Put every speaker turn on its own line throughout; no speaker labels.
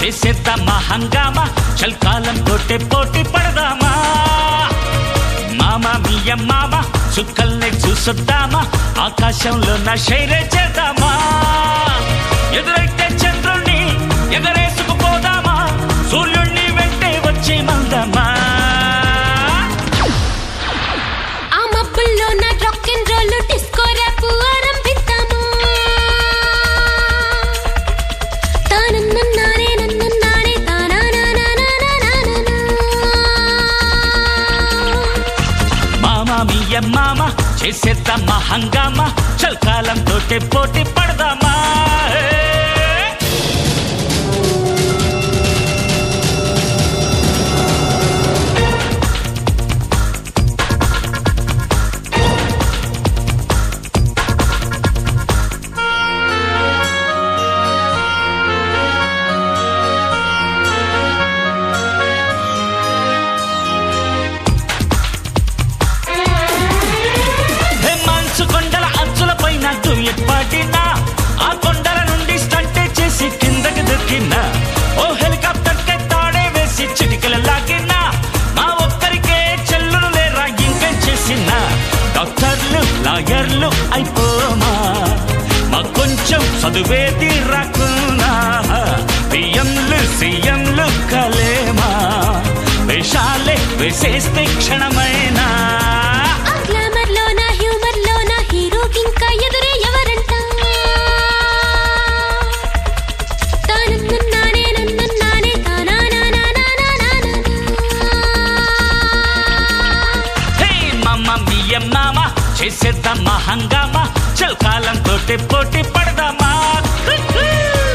చేసేద్దామా హంగామా చల్కాలం తోటే పోటీ పడదామా మామ మియ మామ చుక్కల్ని చూసొద్దామా ఆకాశంలో నా శైలే చేద్దామా ఎదురైతే చంద్రుణ్ణి ఎగరేసుకుపోదామా సూర్యుణ్ణి వెంటే వచ్చి మందమా
ఆ మబ్బుల్లో నా rock and roll disco rap ఆరంభిద్దాము తానన్నన్నానే నన్నన్నానే తానానానానానానానా.
మామ మియ మామ చేసేద్దామా హంగామా చల్కాలం తోటే పోటీ పడదామా ఏ! హే మంచు కొండల అంచుల పైన డ్యూయట్ పాడినా ఆ కొండల నుండి స్టంటే చేసి కిందకి దొక్కినా ఓ హెలికాప్టర్ కే తాడే వేసి చిటికల లాగినా మా ఒక్కరికే చెల్లులు లేరా ఇంకేం చేసినా డాక్టర్లు లాయర్లు అయిపోమా మా కొంచెం చదువేది రాకున్నా పిఎంలు సీఎంలు కలేమా వేషాలే వేసేస్తే క్షణమైనా
ఆ గ్లామర్లో నా హ్యూమర్లో నా హీరోకి ఇంకా ఎదురే ఎవరంట తానన్నన్నానే నన్నన్నానే తానానానానానానానా.
హే మమ్మ మియ మామ చేసేద్దామా హంగామా చల్కాలం తోటి పోటీ పడదామా హు, హు.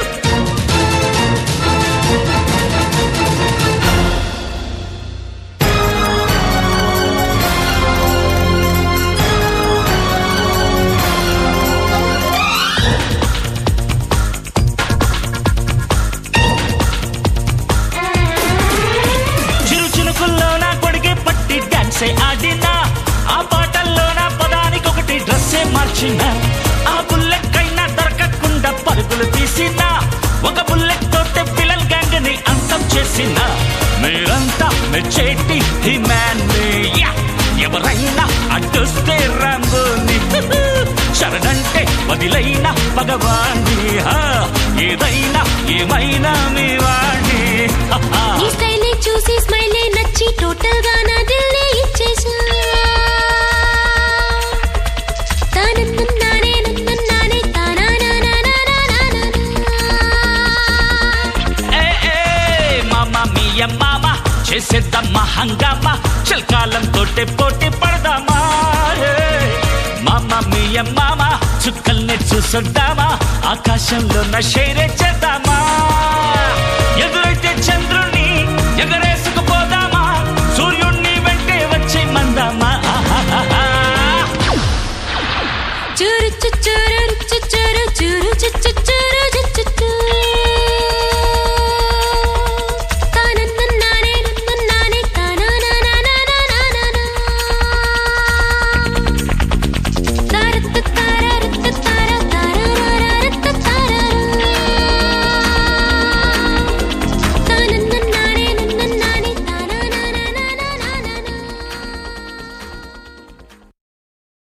చిరు చినుకుల్లో నా కొడిగే పట్టి డాన్సే ఆడినా ఆ పాటల్లో నా పదానికి ఒకటి డ్రెస్సే మార్చిన ఆ బుల్లెట్ కైనా దొరకకుండా పరుగులు తీసిన ఒక బుల్లెట్ తోటే పిల్లల్ గ్యాంగ్ ని అంతం చేసిన మీరంతా మెచ్చేటి ఈ మ్యాన్ ఎవరైనా అడ్డొస్తే రాంబోని శరణంటే వదిలైన భగవాణి ఏదైనా ఏమైనా మీ వాణి
నీ స్టైలే చూసి స్మైలే నచ్చి టోటల్ గా నా దిల్లే ఇచ్చేసా తానన్నన్నానే నన్నన్నానే తానానానానానానానా.
ఏ, ఏ, మామ మియ మామ చేసేద్దామా హంగామా చల్కాలం తోటే పోటీ పడదామా ఏ, మామ మియ మామ చుక్కల్ని చూసొద్దామా ఆకాశంలో నా షైరే చేద్దామా